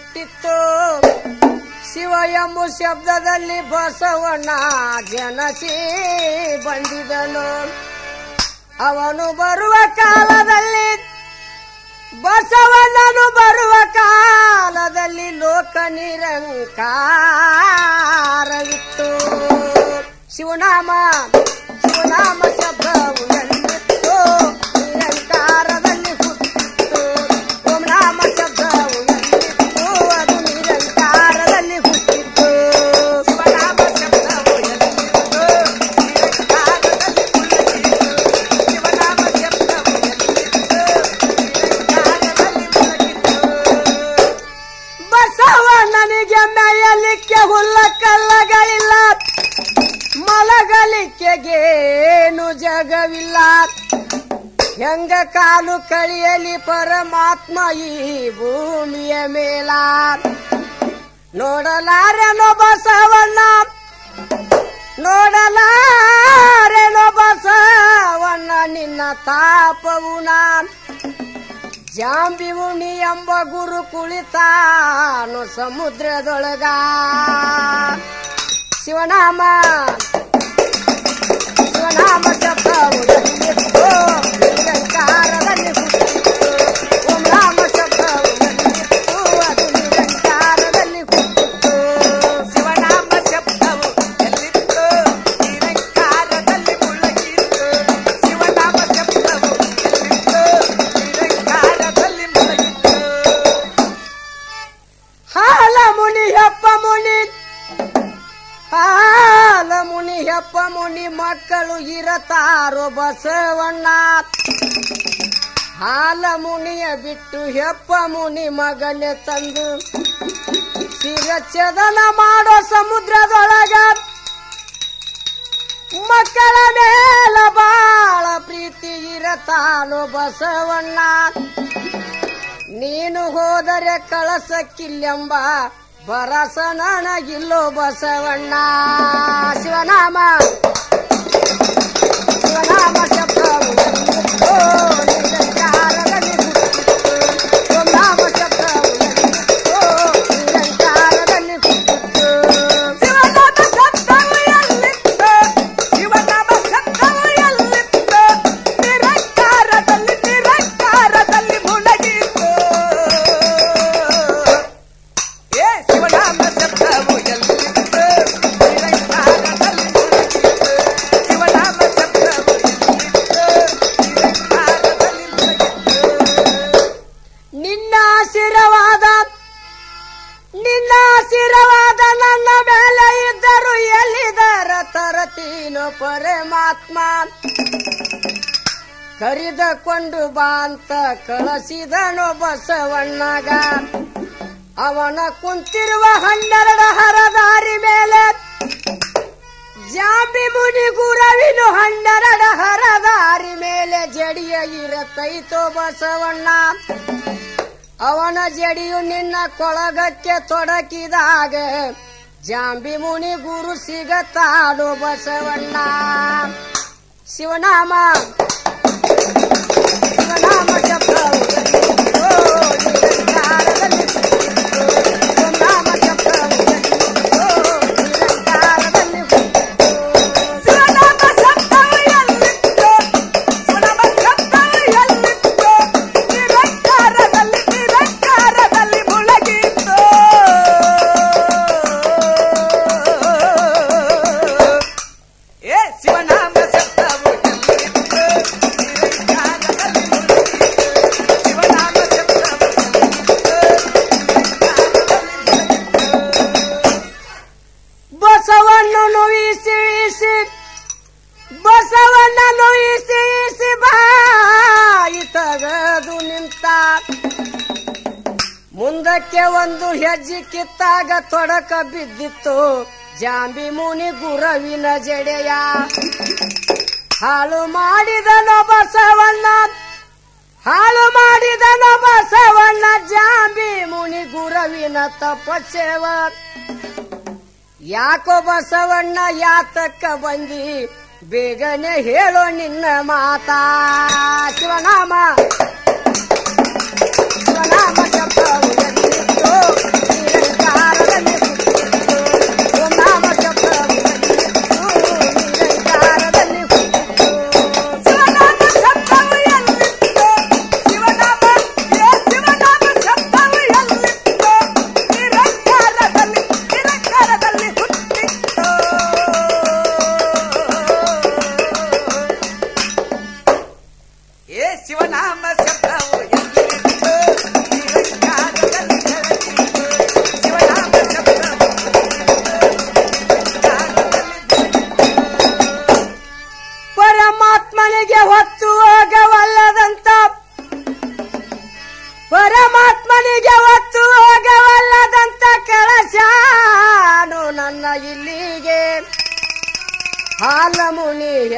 ಹುಟ್ಟಿತ್ತು ಶಿವ ಎಂಬ ಶಬ್ದದಲ್ಲಿ ಬಸವಣ್ಣ ಜನಸಿ ಬಂದಿದನು ಅವನು ಬರುವ ಕಾಲದಲ್ಲಿ ಬಸವಣ್ಣನು ಬರುವ ಕಾಲದಲ್ಲಿ ಲೋಕ ನಿರಂಕಾರವಿತ್ತು ಶಿವನಾಮ ಶಿವನಾಮ ಶಬ್ದವು ಎಲ್ಲಿತ್ತು ನಿರಂಕಾರದಲ್ಲಿ ಹುಟ್ಟಿತ್ತು ಓಂ ನಾಮ ಶಬ್ದವು ಎಲ್ಲಿತ್ತು ಅದು ನಿರಂಕಾರದಲ್ಲಿ ಹುಟ್ಟಿತ್ತು ಶಿವನಾಮ ಶಬ್ದವು ಎಲ್ಲಿತ್ತು ನಿರಂಕಾರದಲ್ಲಿ ಹುಟ್ಟಿತ್ತು ಶಿವನಾಮ ಶಬ್ದವು ಬಸವಣ್ಣನಿಗೆ ಮೇಯಲಿಕ್ಕೆ ಹುಲ್ಲ ಕಲ್ಲಗಳಿಲ್ಲ ಮಲಗಲಿಕ್ಕೆಗೇನು ಜಗವಿಲ್ಲ ಹೆಂಗ ಕಾಲು ಕಳಿಯಲಿ ಪರಮಾತ್ಮ ಈ ಭೂಮಿಯ ಮೇಲ ನೋಡಲಾರೆನೋ ಬಸವಣ್ಣ ನೋಡಲಾರೆನೋ ಬಸವಣ್ಣ ನಿನ್ನ ತಾಪವು ನಾನ್ ಜಾಂಬಿ ಮುನಿ ಎಂಬ ಗುರು ಕುಳಿತಾನು ಸಮುದ್ರದೊಳಗ ಶಿವನಾಮ ಶಿವನಾಮ ಶಬ್ದವು ಎಲ್ಲಿತ್ತು, ನಿರಂಕಾರದಲ್ಲಿ ಹುಟ್ಟಿತ್ತು. ಓಂ ನಾಮ ಶಬ್ದವು ಎಲ್ಲಿತ್ತು, ಅದು ನಿರಂಕಾರದಲ್ಲಿ ಹುಟ್ಟಿತ್ತು. ಶಿವನಾಮ ಶಬ್ದವು ಎಲ್ಲಿತ್ತು, ನಿರಂಕಾರದಲ್ಲಿ ಮುಳುಗಿತ್ತು. ಶಿವನಾಮ ಶಬ್ದವು ಎಲ್ಲಿತ್ತು, ನಿರಂಕಾರದಲ್ಲಿ ಮುಳುಗಿತ್ತು. ಹಾಲ ಮುನಿ ಹೆಪ್ಪ ಮುನಿ ಹಾಲ ಮುನಿ ಹೆಪ್ಪ ಮುನಿ ಮಕ್ಕಳು ಇರತಾರೋ ಬಸವಣ್ಣ ಹಾಲ ಮುನಿಯ ಬಿಟ್ಟು ಹೆಪ್ಪ ಮುನಿ ಮಗನೆ ತಂದು ಶಿರಚ್ಛೇದನ ಮಾಡೋ ಸಮುದ್ರದೊಳಗ ಮಕ್ಕಳ ಮೇಲ ಬಾಳ ಪ್ರೀತಿ ಇರತಾನೋ ಬಸವಣ್ಣ ನೀನು ಹೋದರೆ ಕಳಸಕ್ಕಿಲ್ಲೆಂಬ ಬರಸ ನನಗಿಲ್ಲೋ ಬಸವಣ್ಣ ಶಿವನಾಮ ಶಿವನಾಮ ಶಬ್ದವು ಎಲ್ಲಿತ್ತೋ, ನಿರಂಕಾರದಲ್ಲಿ ಹುಟ್ಟಿತ್ತು. ಶಿವನಾಮ ಶಬ್ದವು ಎಲ್ಲಿತ್ತೋ, ನಿರಂಕಾರದಲ್ಲಿ ಹುಟ್ಟಿತ್ತು. ಶಿವನಾಮ ಶಬ್ದವು ಎಲ್ಲಿತ್ತೋ, ಶಿವನಾಮ ಶಬ್ದವು ಎಲ್ಲಿತ್ತೋ, ನಿರಂಕಾರದಲ್ಲಿ ನಿರಂಕಾರದಲ್ಲಿ ಮುಳುಗಿತ್ತು ಏ ಶಿವನಾಮ ಶಬ್ದವು ಎಲ್ಲಿತ್ತು ನಿರಂಕಾರದಲ್ಲಿ ಮುಳುಗಿತ್ತು ಶಿವನಾಮ ಶಬ್ದವು ಎಲ್ಲಿತ್ತು ನಿರಂಕಾರದಲ್ಲಿ ಮುಳುಗಿತ್ತು ನಿನ್ನ ಆಶೀರ್ವಾದ ನಿನ್ನ ಆಶೀರ್ವಾದ ನನ್ನ ಮೇಲೆ ಇದ್ದರು ಎಲ್ಲಿದರ ತರತೀನೋ ಪರಮಾತ್ಮ ಕರಿದಕೊಂಡು ಬಾ ಅಂತ ಕಳಿಸಿದನು ಬಸವಣ್ಣಗ ಅವನ ಕುಂತಿರುವ ಹನ್ನೆರಡು ಹರದಾರಿ ಮೇಲೆ ಜಾಂಬಿ ಮುನಿ ಗುರವಿನು ಹನ್ನೆರಡು ಹರದಾರಿ ಮೇಲೆ ಜಡಿಯ ಇರತೈತೋ ಬಸವಣ್ಣ ಅವನ ಜಡಿಯು ನಿನ್ನ ಕೊಳಗಕ್ಕೆ ತೊಡಕಿದಾಗ ಜಾಂಬಿ ಮುನಿ ಗುರು ಸಿಗತಾಡು ಬಸವಣ್ಣ ಶಿವನಾಮ ಶಿವನಾಮ ಶಬ್ದವು ಎಲ್ಲಿತ್ತೋ, ನಿರಂಕಾರದಲ್ಲಿ ಹುಟ್ಟಿತ್ತು. ಶಿವನಾಮ ಶಬ್ದವು ಎಲ್ಲಿತ್ತೋ, ನಿರಂಕಾರದಲ್ಲಿ ಹುಟ್ಟಿತ್ತು. ಶಿವನಾಮ ಶಬ್ದವು ಎಲ್ಲಿತ್ತೋ, ಶಿವನಾಮ ಶಬ್ದವು ಎಲ್ಲಿತ್ತೋ, ನಿರಂಕಾರದಲ್ಲಿ ನಿರಂಕಾರದಲ್ಲಿ ಮುಳುಗಿತ್ತು. ಏ ಶಿವನಾಮ ಶಬ್ದವು ಎಲ್ಲಿತ್ತು, ನಿರಂಕಾರದಲ್ಲಿ ಮುಳುಗಿತ್ತು. ಶಿವನಾಮ ಶಬ್ದವು ಎಲ್ಲಿತ್ತು, ನಿರಂಕಾರದಲ್ಲಿ ಮುಳುಗಿತ್ತು. ಬಸವಣ್ಣನು ಇಸಿ ಇಸಿ ಬಸವಣ್ಣನು ಇಸಿ ಇಸಿ ಬಾಯಿ ತಗದು ನಿಂತ ಮುಂದಕ್ಕೆ ಒಂದು ಹೆಜ್ಜೆ ಕಿತ್ತಾಗ ತೊಡಕ ಬಿದ್ದಿತ್ತು ಜಾಂಬಿ ಮುನಿ ಗುರವಿನ ಜಡೆಯ ಹಾಳು ಮಾಡಿದನೋ ಬಸವಣ್ಣ ಹಾಳು ಮಾಡಿದನೋ ಬಸವಣ್ಣ ಜಾಂಬಿ ಮುನಿ ಗುರವಿನ ತಪಸ್ಸೇವ ಯಾಕೋ ಬಸವಣ್ಣ ಯಾತಕ್ಕ ಬಂದಿ ಬೇಗನೆ ಹೇಳೋ ನಿನ್ನ ಮಾತಾ ಶಿವನಾಮ ಶಿವನಾಮ ಶಬ್ದವು ಎಲ್ಲಿತ್ತೋ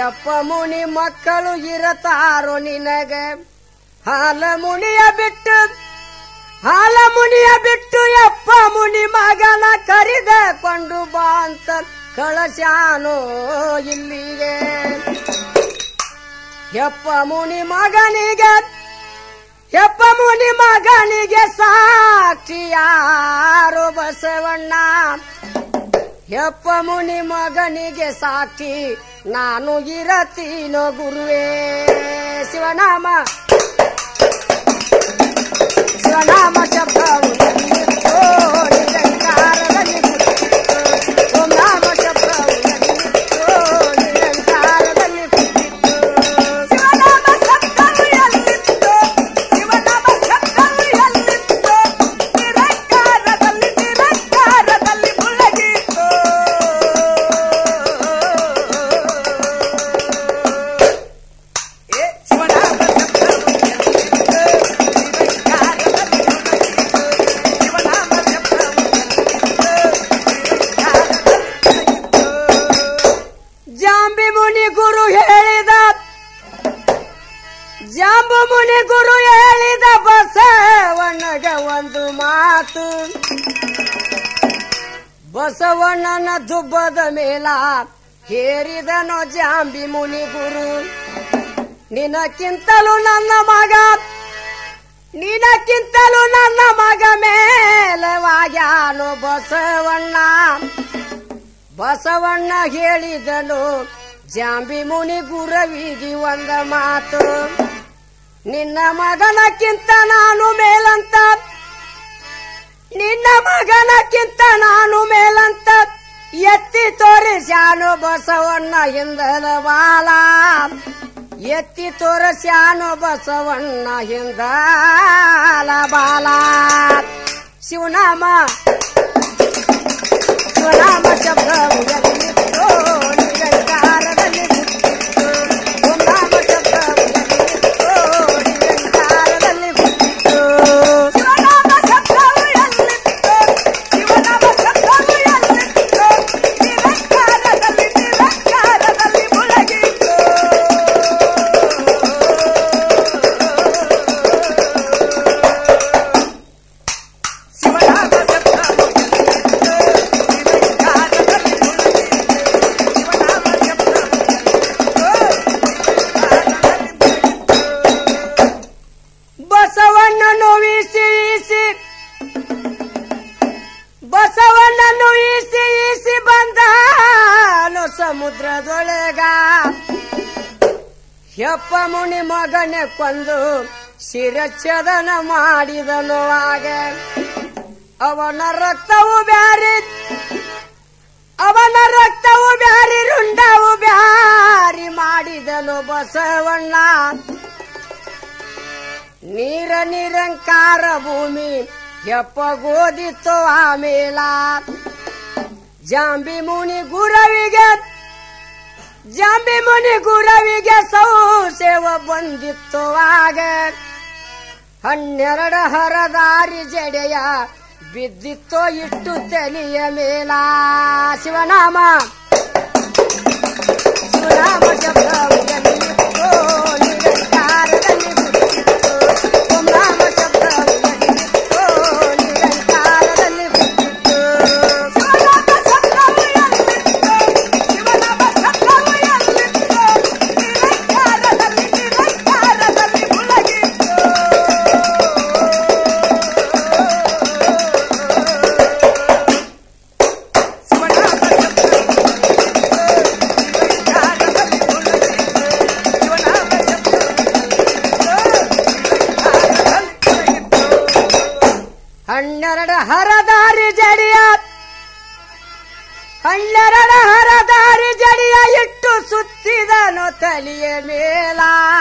ಯಪ್ಪ ಮುನಿ ಮಕ್ಕಳು ಇರತಾರೋ ನಿನಗ ಹಾಲ ಮುನಿಯ ಬಿಟ್ಟು ಹಾಲ ಮುನಿಯ ಬಿಟ್ಟು ಯಪ್ಪ ಮುನಿ ಮಗನ ಕರೆದುಕೊಂಡು ಬಾ ಅಂತ ಕಳಸ್ಯಾನೋ ಇಲ್ಲಿಗೆ ಯಪ್ಪ ಮುನಿ ಮಗನಿಗೆ ಯಪ್ಪ ಮುನಿ ಮಗನಿಗೆ ಸಾಕ್ಷಿ ಯಾರು ಬಸವಣ್ಣ ಯಪ್ಪ ಮುನಿ ಮಗನಿಗೆ ಸಾಕ್ಷಿ ನಾನು ಇರತೀನೋ ಗುರುವೇ ಶಿವನಾಮ ಶಿವನಾಮ ಶಬ್ದವು ನನ್ನಿತ್ತೋ ನಿರಂಕಾರದಲ್ಲಿ ಹುಟ್ಟಿತ್ತು. ಓಂ ನಾಮ ಶಬ್ದವು ನನ್ನಿತ್ತೋ ನಿರಂಕಾರದಲ್ಲಿ ಹುಟ್ಟಿತ್ತು. ಶಿವನಾಮ ಶಬ್ದವು ಎಲ್ಲಿತ್ತೋ? ಶಿವನಾಮ ಶಬ್ದವು ಎಲ್ಲಿತ್ತೋ? ನಿರಂಕಾರದಲ್ಲಿ ನಿರಂಕಾರದಲ್ಲಿ ಮುಳುಗಿತ್ತು. ಏ ಶಿವನಾಮ ಶಬ್ದವು ಎಲ್ಲಿತ್ತೋ? ನಿರಂಕಾರದಲ್ಲಿ ಮುಳುಗಿತ್ತು. ಶಿವನಾಮ ಶಬ್ದವು ಎಲ್ಲಿತ್ತೋ? ನಿರಂಕಾರದಲ್ಲಿ ಮುಳುಗಿತ್ತು. ಜಾಂಬಿ ಮುನಿ ಗುರು ಹೇಳಿದ ಜಾಂಬು ಮುನಿ ಗುರು ಹೇಳಿದ ಬಸವಣ್ಣಗ ಒಂದು ಮಾತು ಬಸವಣ್ಣನ ದುಬ್ಬದ ಮೇಲ ಹೇರಿದನೋ ಜಾಂಬಿ ಮುನಿ ಗುರು ನಿನಕ್ಕಿಂತಲೂ ನನ್ನ ಮಗ ನಿನಕ್ಕಿಂತಲೂ ನನ್ನ ಮಗ ಮೇಲವಾಗ್ಯಾನು ಬಸವಣ್ಣ ಬಸವಣ್ಣ ಹೇಳಿದನು ಜಾಂಬಿ ಮುನಿ ಗುರವಿಗಿ ಒಂದ ಮಾತು ನಿನ್ನ ಮಗನಕ್ಕಿಂತ ನಾನು ಮೇಲಂತ ನಿನ್ನ ಮಗನಕ್ಕಿಂತ ನಾನು ಮೇಲಂತ ಎತ್ತಿ ತೋರಿಸ್ಯಾನು ಬಸವಣ್ಣ ಹಿಂದಲ ಬಾಲ ಎತ್ತಿ ತೋರಿಸ್ಯಾನು ಬಸವಣ್ಣ ಹಿಂದಲ ಬಾಲ ಶಿವನಾಮ ಶಿವನಾಮ ಶಬ್ದವು ಎಲ್ಲಿತ್ತೋ ನಿರಂಕಾರದಲ್ಲಿ ಹುಟ್ಟಿತ್ತು. ಓಂ ನಾಮ ಶಬ್ದವು ಎಲ್ಲಿತ್ತೋ ನಿರಂಕಾರದಲ್ಲಿ ಹುಟ್ಟಿತ್ತು. ಶಿವನಾಮ ಶಬ್ದವು ಎಲ್ಲಿತ್ತೋ? ಶಿವನಾಮ ಶಬ್ದವು ಎಲ್ಲಿತ್ತೋ? ನಿರಂಕಾರದಲ್ಲಿ ನಿರಂಕಾರದಲ್ಲಿ ಮುಳುಗಿತ್ತು. ಶಿವನಾಮ ಶಬ್ದವು ಎಲ್ಲಿತ್ತೋ? ನಿರಂಕಾರದಲ್ಲಿ ಮುಳುಗಿತ್ತು. ಶಿವನಾಮ ಶಬ್ದವು ಎಲ್ಲಿತ್ತೋ? ನಿರಂಕಾರದಲ್ಲಿ ಮುಳುಗಿತ್ತು. ಬಸವಣ್ಣನು ಈಸಿ ಈಸಿ ಬಸವಣ್ಣನು ಈಸಿ ಈಸಿ ಬಂದಾನು ಸಮುದ್ರದೊಳಗ ಯಪ್ಪ ಮುನಿ ಮಗನೆ ಕೊಂದು ಶಿರಚ್ಛೇದನ ಮಾಡಿದನು ಆಗ ಅವನ ರಕ್ತವು ಬ್ಯಾರಿ ಅವನ ರಕ್ತವು ಬ್ಯಾರಿ ರುಂಡವು ಬ್ಯಾರಿ ಮಾಡಿದನು ಬಸವಣ್ಣ ನೀರ ನಿರಂಕಾರ ಭೂಮಿ ಎಪ್ಪಗೋದಿತ್ತು ಆಮೇಲ ಜಾಂಬಿ ಮುನಿ ಗುರವಿಗೆ ಜಾಂಬಿ ಮುನಿ ಗುರವಿಗೆ ಸೌಸೇವ ಬಂದಿತ್ತು ಆಗ ಹನ್ನೆರಡು ಹರದಾರಿ ಜಡೆಯ ಬಿದ್ದಿತ್ತೋ ಇಟ್ಟು ತಲೆಯ ಮೇಲ ಶಿವನಾಮ ಶಿವನಾಮ ಶಬ್ದವು ಎಲ್ಲಿತ್ತೋ ನಿರಂಕಾರದಲ್ಲಿ ಹುಟ್ಟಿತ್ತು. ಓಂ ನಾಮ ಶಬ್ದವು ಎಲ್ಲಿತ್ತೋ ನಿರಂಕಾರದಲ್ಲಿ ಹುಟ್ಟಿತ್ತು. ಶಿವನಾಮ ಶಬ್ದವು ಎಲ್ಲಿತ್ತೋ? ಶಿವನಾಮ ಶಬ್ದವು ಎಲ್ಲಿತ್ತೋ? ನಿರಂಕಾರದಲ್ಲಿ ನಿರಂಕಾರದಲ್ಲಿ ಮುಳುಗಿತ್ತು. ಶಿವನಾಮ ಹನ್ನೆರಡು ಹರದಾರಿ ಜಡಿಯ ಹನ್ನೆರಡು ಹರದಾರಿ ಜಡಿಯ ಇಟ್ಟು ಸುತ್ತಿದನು ತಲೆಯ ಮೇಲ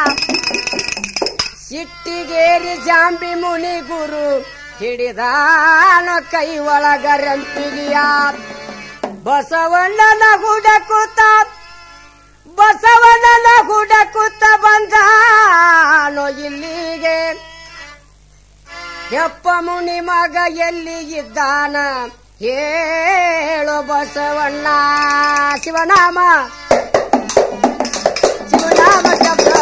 ಸಿಟ್ಟಿಗೇರಿ ಜಾಂಬಿ ಮುನಿ ಗುರು ಹಿಡಿದಾನು ಕೈ ಒಳಗ ರಂಪಿಗಿಯ ಬಸವಣ್ಣನ ಹುಡಕುತ್ತ ಬಸವಣ್ಣನ ಹುಡಕುತ್ತ ಬಂದಾನು ಇಲ್ಲಿಗೆ ಯಪ್ಪ ಮುನಿ ಮಗ ಎಲ್ಲಿ ಇದ್ದಾನ ಹೇಳು ಬಸವಣ್ಣ ಶಿವನಾಮ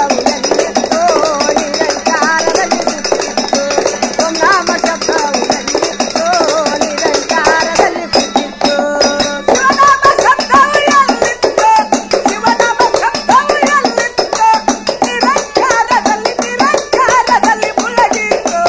ಶಬ್ದವು ಎಲ್ಲಿತ್ತೋ ನಿರಂಕಾರದಲ್ಲಿ ಕೂತಿತ್ತು ಓಂ ನಾಮ ಶಬ್ದವು ಎಲ್ಲಿತ್ತೋ ನಿರಂಕಾರದಲ್ಲಿ ಕೂತಿತ್ತು ಶಿವನಾಮ ಶಬ್ದವು ಎಲ್ಲಿತ್ತೋ ಶಿವನಾಮ ಶಬ್ದವು ಎಲ್ಲಿತ್ತೋ ನಿರಂಕಾರದಲ್ಲಿ ನಿರಂಕಾರದಲ್ಲಿ ಮುಳುಗಿತ್ತು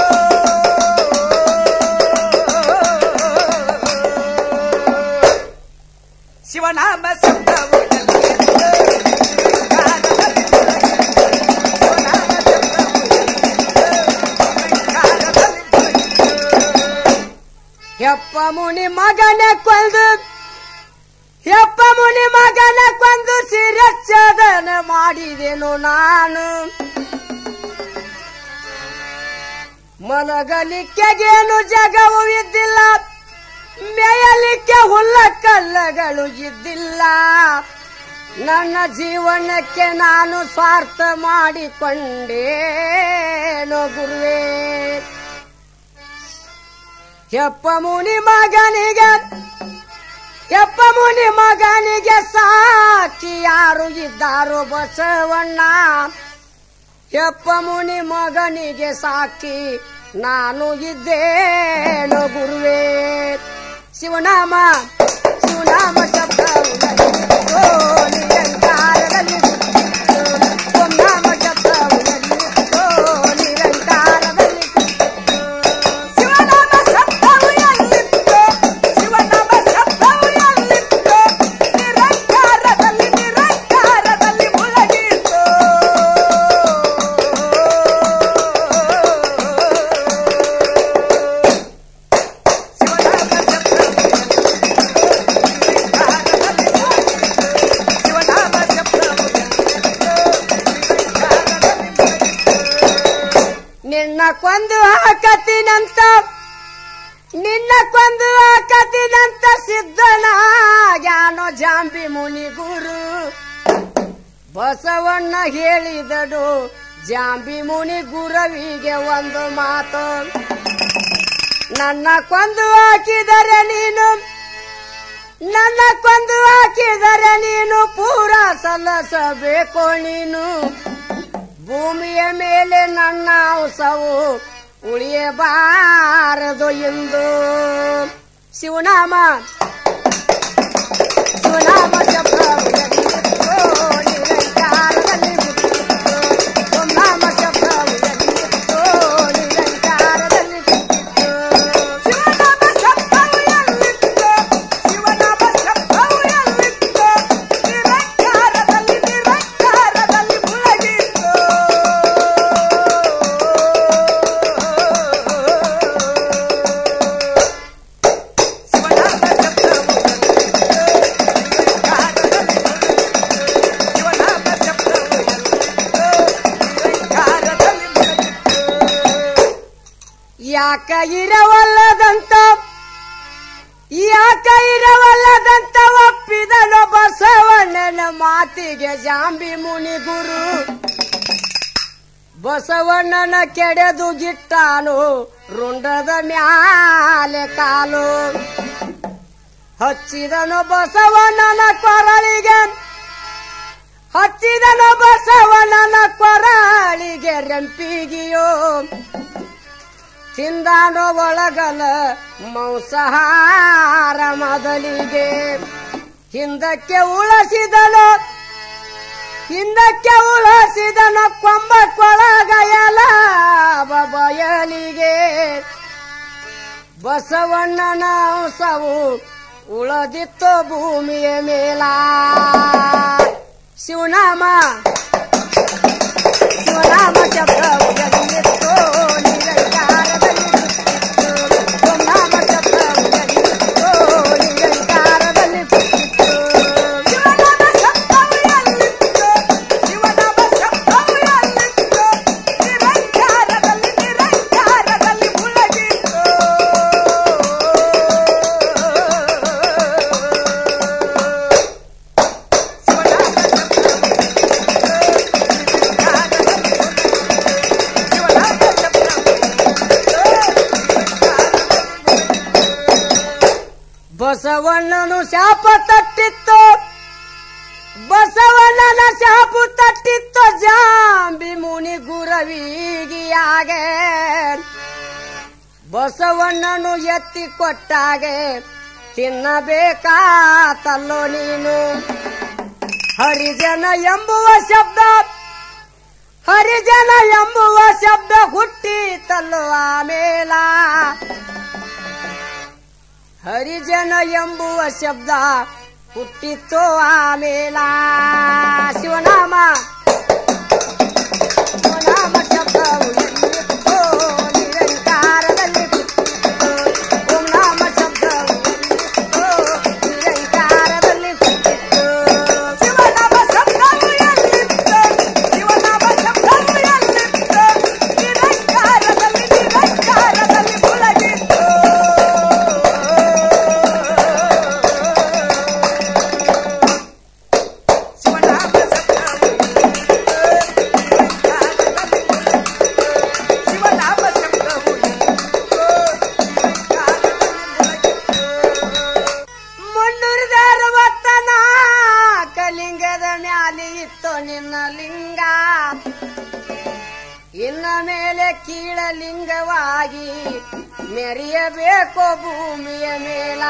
ಶಿವನಾಮ ಶಬ್ದವು ಎಲ್ಲಿತ್ತೋ ನಿರಂಕಾರದಲ್ಲಿ ಮುಳುಗಿತ್ತು. ಶಿವನಾಮ ಶಬ್ದವು ಎಲ್ಲಿತ್ತೋ ನಿರಂಕಾರದಲ್ಲಿ ಮುಳುಗಿತ್ತು. ಯಪ್ಪ ಮುನಿ ಮಗನ ಕೊಂದು ಯಪ್ಪ ಮುನಿ ಮಗನ ಕೊಂದು ಶಿರಚ್ಛೇದನ ಮಾಡಿದೆನು ನಾನು ಮಲಗಲಿಕ್ಕೆಗೇನು ಜಗವು ಇದ್ದಿಲ್ಲ ಮೇಯಲಿಕ್ಕೆ ಹುಲ್ಲ ಕಲ್ಲಗಳು ಇದ್ದಿಲ್ಲ ನನ್ನ ಜೀವನಕ್ಕೆ ನಾನು ಸ್ವಾರ್ಥ ಮಾಡಿಕೊಂಡೇನೋ ಗುರುವೇ ಯಪ್ಪ ಮುನಿ ಮಗನಿಗೆ ಯಪ್ಪ ಮುನಿ ಮಗನಿಗೆ ಸಾಕ್ಷಿ ಯಾರು ಇದ್ದಾರೋ ಬಸವಣ್ಣ ಯಪ್ಪ ಮುನಿ ಮಗನಿಗೆ ಸಾಕ್ಷಿ ನಾನು ಇದ್ದೇನು ಗುರುವೇ ಶಿವನಾಮ ಶಿವನಾಮ ಶಬ್ದವು ಎಲ್ಲಿತ್ತೋ ನಿರಂಕಾರದಲ್ಲಿ ಕೂತಿತ್ತು. ಓಂ ನಾಮ ಶಬ್ದವು ಎಲ್ಲಿತ್ತೋ ನಿರಂಕಾರದಲ್ಲಿ ಕೂತಿತ್ತು. ಶಿವನಾಮ ಶಬ್ದವು ಎಲ್ಲಿತ್ತೋ ಶಿವನಾಮ ಶಬ್ದವು ಎಲ್ಲಿತ್ತೋ ನಿರಂಕಾರದಲ್ಲಿ ನಿರಂಕಾರದಲ್ಲಿ ಮುಳುಗಿತ್ತು ಶಿವನಾಮ ಶಬ್ದವು ನಿನ್ನ ಕೊಂದು ಹಾಕತಿನಂತ ನಿನ್ನ ಕೊಂದು ಹಾಕತಿನಂತ ಸಿದ್ಧನ ಯಾನೋ ಜಾಂಬಿ ಮುನಿ ಗುರು ಬಸವಣ್ಣ ಹೇಳಿದಡು ಜಾಂಬಿ ಮುನಿ ಗುರವಿಗೆ ಒಂದು ಮಾತು ನನ್ನ ಕೊಂದು ಹಾಕಿದರೆ ನೀನು ನನ್ನ ಕೊಂದು ಹಾಕಿದರೆ ನೀನು ಪೂರ ಸಲ್ಲಿಸಬೇಕು ನೀನು ಭೂಮಿಯ ಮೇಲೆ ನನ್ನ ಅಂಶವು ಉಳಿಯಬಾರದು ಎಂದು ಶಿವನಾಮ ಶಿವನಾಮ ಶಬ್ದವು ಎಲ್ಲಿತ್ತೋ ನಿರಂಕಾರದಲ್ಲಿ ಹುಟ್ಟಿತ್ತು. ಓಂ ನಾಮ ಶಬ್ದವು ಎಲ್ಲಿತ್ತೋ ನಿರಂಕಾರದಲ್ಲಿ ಹುಟ್ಟಿತ್ತು. ಶಿವನಾಮ ಶಬ್ದವು ಎಲ್ಲಿತ್ತೋ ಶಿವನಾಮ ಶಬ್ದವು ಎಲ್ಲಿತ್ತೋ ನಿರಂಕಾರದಲ್ಲಿ ನಿರಂಕಾರದಲ್ಲಿ ಮುಳುಗಿತ್ತು ಶಿವನಾಮ ಶಬ್ದವು ಶಿವನಾಮ ಶಬ್ದವು ಯಾಕ ಇರವಲ್ಲದಂತ ಯಾಕ ಇರವಲ್ಲದಂತ ಒಪ್ಪಿದನು ಬಸವಣ್ಣನ ಮಾತಿಗೆ ಜಾಂಬಿ ಮುನಿ ಗುರು ಬಸವಣ್ಣನ ಕೆಡೆದು ಗಿಟ್ಟಾನು ರುಂಡದ ಮ್ಯಾಲೆ ಕಾಲು ಹಚ್ಚಿದನು ಬಸವಣ್ಣನ ಕೊರಳಿಗೆ ಹಚ್ಚಿದನು ಬಸವಣ್ಣನ ಕೊರಳಿಗೆ ರೆಂಪಿಗಿಯೋ ತಿಂದಾನೋ ಒಳಗಲ ಮಾಂಸಾಹಾರ ಮೊದಲಿಗೆ ಹಿಂದಕ್ಕೆ ಉಳಸಿದನು ಹಿಂದಕ್ಕೆ ಉಳಸಿದನು ಕೊಂಬ ಕೊಳಗಯಲ ಬಯಲಿಗೆ ಬಸವಣ್ಣನ ಅಂಶವು ಉಳದಿತ್ತು ಭೂಮಿಯ ಮೇಲ ಶಿವನಾಮ ಶಿವನಾಮ ಶಬ್ದವು ಎಲ್ಲಿತ್ತೋ ನಿರಂಕಾರದಲ್ಲಿ ಹುಟ್ಟಿತ್ತು. ಓಂ ನಾಮ ಶಬ್ದವು ಎಲ್ಲಿತ್ತೋ ನಿರಂಕಾರದಲ್ಲಿ ಹುಟ್ಟಿತ್ತು. ಶಿವನಾಮ ಶಬ್ದವು ಎಲ್ಲಿತ್ತೋ ಶಿವನಾಮ ಶಬ್ದವು ಎಲ್ಲಿತ್ತೋ ನಿರಂಕಾರದಲ್ಲಿ ನಿರಂಕಾರದಲ್ಲಿ ಮುಳುಗಿತ್ತು ಬಸವಣ್ಣನು ಶಾಪ ತಟ್ಟಿತ್ತು ಬಸವಣ್ಣನ ಶಾಪು ತಟ್ಟಿತ್ತು ಜಾಂಬಿ ಮುನಿ ಗುರವಿಗಿಯಾಗೆ ಬಸವಣ್ಣನು ಎತ್ತಿ ಕೊಟ್ಟಾಗೆ ತಿನ್ನಬೇಕಾತಲ್ಲೋ ನೀನು ಹರಿಜನ ಎಂಬುವ ಶಬ್ದ ಹರಿಜನ ಎಂಬುವ ಶಬ್ದ ಹುಟ್ಟಿತಲ್ಲೋ ಆಮೇಲ ಹರಿಜನ ಎಂಬುವ ಶಬ್ದ ಹುಟ್ಟಿತೋ ಆಮೇಲ ಶಿವನಾಮ ಶಿವನಾಮ ಶಬ್ದವು ಎಲ್ಲಿತ್ತೋ ನಿರಂಕಾರದಲ್ಲಿ ಹುಟ್ಟಿತೋ. ಓಂ ನಾಮ ಶಬ್ದವು ಎಲ್ಲಿತ್ತೋ ನಿರಂಕಾರದಲ್ಲಿ ಹುಟ್ಟಿತೋ. ಶಿವನಾಮ ಶಬ್ದವು ಎಲ್ಲಿತ್ತೋ ಶಿವನಾಮ ಶಬ್ದವು ಎಲ್ಲಿತ್ತೋ ನಿರಂಕಾರದಲ್ಲಿ ನಿರಂಕಾರದಲ್ಲಿ ಮುಳಗಿತ್ತೋ. ಶಿವನಾಮ ಶಬ್ದವು ಶಿವನಾಮ ಶಬ್ದವು ಮುನ್ನೂರದ ಅರವತ್ತನ ಕಲಿಂಗದ ಮ್ಯಾಲೆ ಇತ್ತು ನಿನ್ನ ಲಿಂಗ ಇನ್ನ ಮೇಲೆ ಕೀಳಲಿಂಗವಾಗಿ ಮೆರೆಯಬೇಕು ಭೂಮಿಯ ಮೇಲ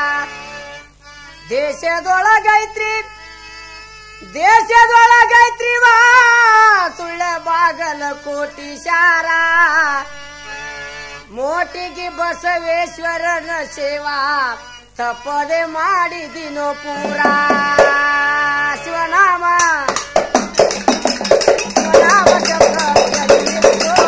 ದೇಶದೊಳಗೈತ್ರಿ ದೇಶದೊಳಗೈತ್ರಿ ವಾ ಸುಳ್ಳ ಬಾಗಲ ಕೋಟಿ ಶಾರ ಮೋಟಿಗೆ ಬಸವೇಶ್ವರನ ಸೇವಾ ತಪ್ಪದೆ ಮಾಡಿದಿನೋ ಪೂರ ಶಿವನಾಮ ಶಿವನಾಮ ಶಬ್ದ ಎಲ್ಲಿತ್ತೋ